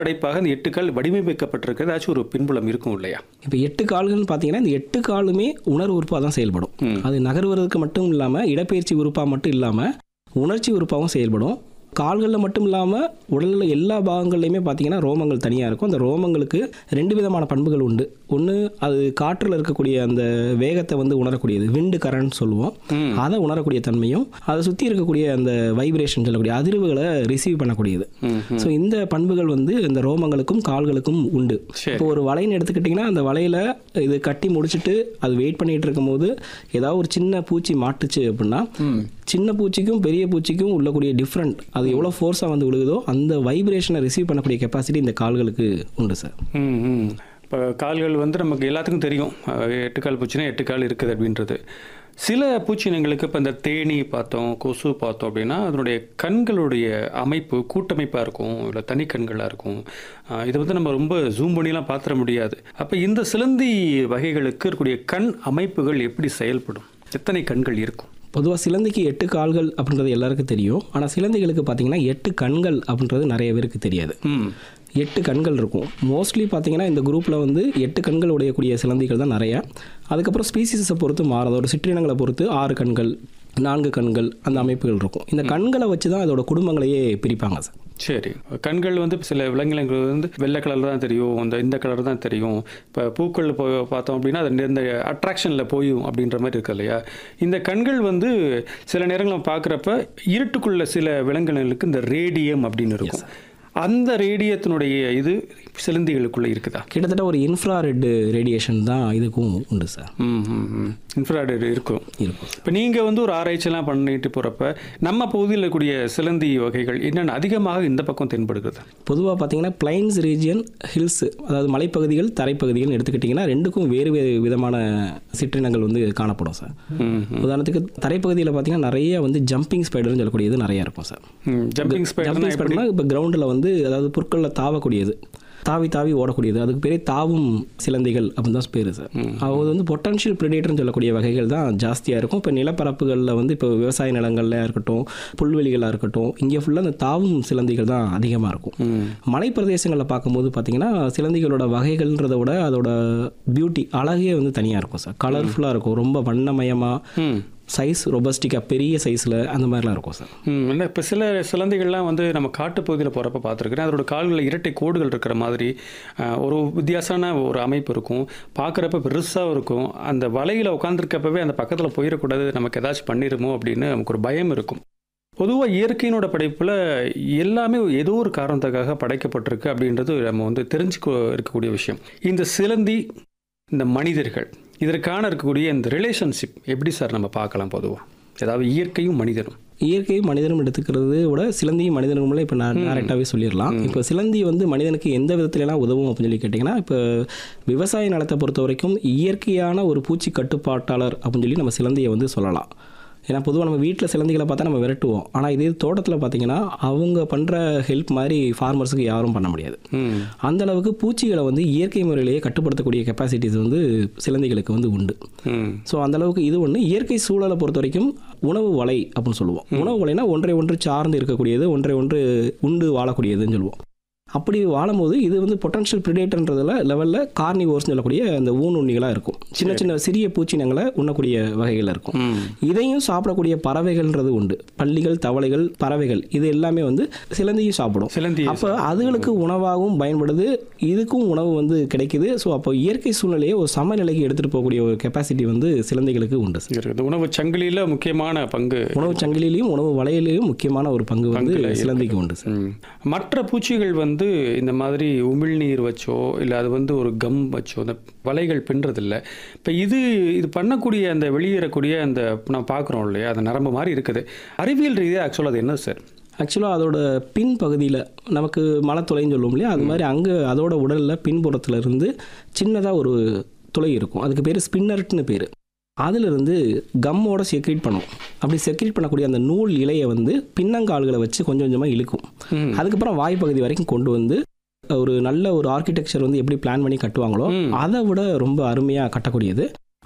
படைப்பாக இந்த எட்டு கால் வடிவமைக்கப்பட்டிருக்கிறது ஏதாச்சும் ஒரு பின்புலம் இருக்கும் இல்லையா இப்போ எட்டு கால்கள்னு பார்த்தீங்கன்னா இந்த எட்டு காலுமே உணர்வு உறுப்பாக தான் செயல்படும் ம். அது நகர்வதற்கு மட்டும் இல்லாமல் இடப்பெயர்ச்சி உறுப்பாக மட்டும் இல்லாமல் உணர்ச்சி உறுப்பாகவும் செயல்படும் கால்களில் மட்டும் இல்லாமல் உடலில் எல்லா பாகங்கள்லையுமே பார்த்தீங்கன்னா ரோமங்கள் தனியாக இருக்கும் அந்த ரோமங்களுக்கு ரெண்டு விதமான பண்புகள் உண்டு ஒன்று அது காற்றில் இருக்கக்கூடிய அந்த வேகத்தை வந்து உணரக்கூடியது விண்டு கரண்ட் சொல்லுவோம் ம். அதை உணரக்கூடிய தன்மையும் அதை சுற்றி இருக்கக்கூடிய அந்த வைப்ரேஷன் சொல்லக்கூடிய அதிர்வுகளை ரிசீவ் பண்ணக்கூடியது ம், ஸோ இந்த பண்புகள் வந்து இந்த ரோமங்களுக்கும் கால்களுக்கும் உண்டு சரி. இப்போ ஒரு வலைன்னு எடுத்துக்கிட்டிங்கன்னா அந்த வலையில் இது கட்டி முடிச்சுட்டு அது வெயிட் பண்ணிட்டு இருக்கும்போது ஏதாவது ஒரு சின்ன பூச்சி மாட்டுச்சு அப்படின்னா சின்ன பூச்சிக்கும் பெரிய பூச்சிக்கும் உள்ளக்கூடிய டிஃப்ரெண்ட் அது எவ்வளோ ஃபோர்ஸாக வந்து விழுகுதோ அந்த வைப்ரேஷனை ரிசீவ் பண்ணக்கூடிய கெப்பாசிட்டி இந்த கால்களுக்கு உண்டு சார் ம் ம் இப்போ கால்கள் வந்து நமக்கு எல்லாத்துக்கும் தெரியும் அஹ், எட்டு கால் பூச்சினா எட்டு கால் இருக்குது அப்படின்றது சில பூச்சினங்களுக்கு இப்போ இந்த தேனி பார்த்தோம் கொசு பார்த்தோம் அப்படின்னா அதனுடைய கண்களுடைய அமைப்பு கூட்டமைப்பாக இருக்கும் இல்லை தனி கண்களாக இருக்கும் அஹ், இதை வந்து நம்ம ரொம்ப ஜூம் பண்ணிலாம் பார்த்துட முடியாது அப்போ இந்த சிலந்தி வகைகளுக்கு இருக்கக்கூடிய கண் அமைப்புகள் எப்படி செயல்படும் எத்தனை கண்கள் இருக்கும் பொதுவாக சிலந்திக்கு எட்டு கால்கள் அப்படின்றது எல்லாருக்கும் தெரியும் ஆனால் சிலந்திகளுக்கு பார்த்தீங்கன்னா எட்டு கண்கள் அப்படின்றது நிறைய பேருக்கு தெரியாது ம் எட்டு கண்கள் இருக்கும் மோஸ்ட்லி பார்த்தீங்கன்னா இந்த குரூப்பில் வந்து எட்டு கண்கள் உடையக்கூடிய சிலந்திகள் தான் நிறைய அதுக்கப்புறம் ஸ்பீசிஸை பொறுத்து மாறுது ஒரு சிற்றினங்களை பொறுத்து ஆறு கண்கள் நான்கு கண்கள் அந்த அமைப்புகள் இருக்கும் இந்த கண்களை வச்சு தான் அதோட குடும்பங்களையே பிரிப்பாங்க சார் சரி கண்கள் வந்து சில விலங்குகளுக்கு வந்து வெள்ளை கலர் தான் தெரியும் இந்த இந்த கலர் தான் தெரியும் இப்போ பூக்கள் போ பார்த்தோம் அப்படின்னா அது இந்த அட்ராக்ஷனில் போயும் அப்படின்ற மாதிரி இருக்கு இல்லையா இந்த கண்கள் வந்து சில நேரங்கள் நம்ம பார்க்குறப்ப இருட்டுக்குள்ள சில விலங்கினங்களுக்கு இந்த ரேடியம் அப்படின்னு இருக்கும் அந்த ரேடியத்தினுடைய இது சிலந்திகளுக்குள்ள இருக்குதா கிட்டத்தட்ட ஒரு இன்ஃப்ராரெட் ரேடியேஷன் தான் இதுக்கும் உண்டு சார் ம் ம் ம் இன்ஃப்ராய்டு இருக்கும் இருக்கும் இப்போ நீங்கள் வந்து ஒரு ஆராய்ச்சியெல்லாம் பண்ணிட்டு போகிறப்ப நம்ம பகுதியில் இருக்கக்கூடிய சிலந்தி வகைகள் என்னென்ன அதிகமாக இந்த பக்கம் தென்படுகிறது பொதுவாக பார்த்தீங்கன்னா பிளைன்ஸ் ரீஜியன் ஹில்ஸ் அதாவது மலைப்பகுதிகள் தரைப்பகுதிகள் எடுத்துக்கிட்டிங்கன்னா ரெண்டுக்கும் வேறு வேறு விதமான சிற்றினங்கள் வந்து காணப்படும் சார் ம் உதாரணத்துக்கு தரைப்பகுதியில் பார்த்தீங்கன்னா நிறைய வந்து ஜம்பிங் ஸ்பைடர்னு சொல்லக்கூடியது நிறைய இருக்கும் சார் ஜம்பிங் ஸ்பைடர்னா ஜம்பிங் ஸ்பைடர்னா இப்போ கிரவுண்டில் வந்து அதாவது புற்களில் தாவக்கூடியது தாவி தாவி ஓடக்கூடியது அதுக்கு பேரே தாவும் சிலந்திகள் அப்படின்னு தான் பேர் சார் அவங்க வந்து பொட்டன்ஷியல் ப்ரிடேட்டர்னு சொல்லக்கூடிய வகைகள் தான் ஜாஸ்தியாக இருக்கும் இப்போ நிலப்பரப்புகளில் வந்து இப்போ விவசாய நிலங்கள்ல இருக்கட்டும் புல்வெளிகளாக இருக்கட்டும் இங்கே ஃபுல்லாக அந்த தாவும் சிலந்திகள் தான் அதிகமாக இருக்கும் ம் மலைப்பிரதேசங்களில் பார்க்கும்போது பார்த்தீங்கன்னா சிலந்திகளோட வகைகள்ன்றதை விட அதோட பியூட்டி அழகே வந்து தனியாக இருக்கும் சார் கலர்ஃபுல்லாக இருக்கும் ரொம்ப வண்ணமயமாக ம் சைஸ் ரொபஸ்டிக்காக பெரிய சைஸில் அந்த மாதிரிலாம் இருக்கும் சார் ம் இல்லை இப்போ சில சிலந்தைகள்லாம் வந்து நம்ம காட்டுப்பகுதியில் போகிறப்ப பார்த்துருக்குறேன் அதோட கால்களில் இரட்டை கோடுகள் இருக்கிற மாதிரி அஹ், ஒரு வித்தியாசமான ஒரு அமைப்பு இருக்கும் பார்க்குறப்ப பெருசாக இருக்கும் அந்த வலையில் உட்காந்துருக்கப்பவே அந்த பக்கத்தில் போயிடக்கூடாது நமக்கு ஏதாச்சும் பண்ணிடுமோ அப்படின்னு நமக்கு ஒரு பயம் இருக்கும் பொதுவாக இயற்கையினோட படைப்பில் எல்லாமே ஏதோ ஒரு காரணத்துக்காக படைக்கப்பட்டிருக்கு அப்படின்றது நம்ம வந்து தெரிஞ்சுக்க இருக்கக்கூடிய விஷயம் இந்த சிலந்தி இந்த மனிதர்கள் இதற்கான இருக்கக்கூடிய இந்த ரிலேஷன்ஷிப் எப்படி சார் நம்ம பார்க்கலாம் பொதுவாக ஏதாவது இயற்கையும் மனிதனும் இயற்கையும் மனிதனும் எடுத்துக்கிறது விட சிலந்தியும் மனிதனும்ல இப்போ நான் டேரெக்டாகவே சொல்லிடலாம் இப்போ சிலந்தி வந்து மனிதனுக்கு எந்த விதத்துலலாம் உதவும் அப்படின்னு சொல்லி கேட்டிங்கன்னா இப்போ விவசாய நிலத்தை பொறுத்த வரைக்கும் இயற்கையான ஒரு பூச்சி கட்டுப்பாட்டாளர் அப்படின்னு சொல்லி நம்ம சிலந்தியை வந்து சொல்லலாம் ஏன்னா பொதுவாக நம்ம வீட்டில் சிலந்திகளை பார்த்தா நம்ம விரட்டுவோம் ஆனால் இதே தோட்டத்தில் பார்த்தீங்கன்னா அவங்க பண்ணுற ஹெல்ப் மாதிரி ஃபார்மர்ஸுக்கு யாரும் பண்ண முடியாது ம் அந்த அளவுக்கு பூச்சிகளை வந்து இயற்கை முறையிலேயே கட்டுப்படுத்தக்கூடிய கெப்பாசிட்டிஸ் வந்து சிலந்திகளுக்கு வந்து உண்டு ம் ஸோ அந்த அளவுக்கு இது ஒன்று இயற்கை சூழலை பொறுத்த வரைக்கும் உணவு வலை அப்படின்னு சொல்லுவோம் உணவு வலைனா ஒன்றை ஒன்று சார்ந்து இருக்கக்கூடியது ஒன்றை ஒன்று உண்டு வாழக்கூடியதுன்னு சொல்லுவோம் அப்படி வாழும்போது இது வந்து பொட்டன்ஷியல் ப்ரிடேட்டர்ன்றதுல லெவலில் கார்னிவோர்ஸ்னு சொல்லக்கூடிய அந்த ஊனுண்ணிகளாக இருக்கும் சின்ன சின்ன சிறிய பூச்சினங்களை உண்ணக்கூடிய வகைகள் இருக்கும் ம் இதையும் சாப்பிடக்கூடிய பறவைகள்ன்றது உண்டு பள்ளிகள் தவளைகள் பறவைகள் இது எல்லாமே வந்து சிலந்தியும் சாப்பிடும் சிலந்தி அப்போ அதுகளுக்கு உணவாகவும் பயன்படுது இதுக்கும் உணவு வந்து கிடைக்குது ஸோ அப்போ இயற்கை சூழ்நிலையை ஒரு சமநிலைக்கு எடுத்துகிட்டு போகக்கூடிய ஒரு கெப்பாசிட்டி வந்து சிலந்திகளுக்கு உண்டு சார். இருக்குது உணவு சங்கிலியில் முக்கியமான பங்கு உணவு சங்கிலிலையும் உணவு வலையிலையும் முக்கியமான ஒரு பங்கு வந்து பங்குல சிலந்திக்கு உண்டு சார் ம். மற்ற பூச்சிகள் வந்து இந்த மாதிரி உமிழ்நீர் வச்சோ இல்லை அது வந்து ஒரு கம் வச்சோ அந்த வலைகள் பின்றதில்ல இப்போ இது இது பண்ணக்கூடிய அந்த வெளியேறக்கூடிய அந்த நான் பார்க்குறோம் இல்லையா அந்த நரம்பு மாதிரி இருக்குது அறிவியல் ரீதியாக ஆக்சுவலாக அது என்ன சார் ஆக்சுவலாக அதோட பின் பகுதியில் நமக்கு மலத்துளைன்னு சொல்லுவோம் இல்லையா அது மாதிரி அங்கே அதோட உடலில் பின்புறத்துல இருந்து சின்னதாக ஒரு துளை இருக்கும் அதுக்கு பேர் ஸ்பின்னர்ட்னு பேர் அதிலிருந்து கம்மோட செக்ரீட் பண்ணும் அப்படி செக்ரீட் பண்ணக்கூடிய அந்த நூல் இலையை வந்து பின்னங்கால்களை வச்சு கொஞ்சம் கொஞ்சமாக இழுக்கும் ம். அதுக்கப்புறம் வாய்ப்பகுதி வரைக்கும் கொண்டு வந்து ஒரு நல்ல ஒரு ஆர்கிடெக்சர் வந்து எப்படி பிளான் பண்ணி கட்டுவாங்களோ ம். அதை விட ரொம்ப அருமையாக கட்டக்கூடியது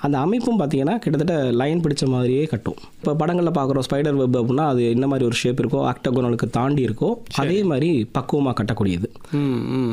அந்த அமைப்பும் பார்த்தீங்கன்னா கிட்டத்தட்ட லைன் பிடிச்ச மாதிரியே கட்டும் இப்போ படங்களில் பார்க்குறோம் ஸ்பைடர் வெப் அப்படின்னா அது என்ன மாதிரி ஒரு ஷேப் இருக்கோ ஆக்டகோனலுக்கு தாண்டி இருக்கோ அதே மாதிரி பக்குவமாக கட்டக்கூடியது ம் ம்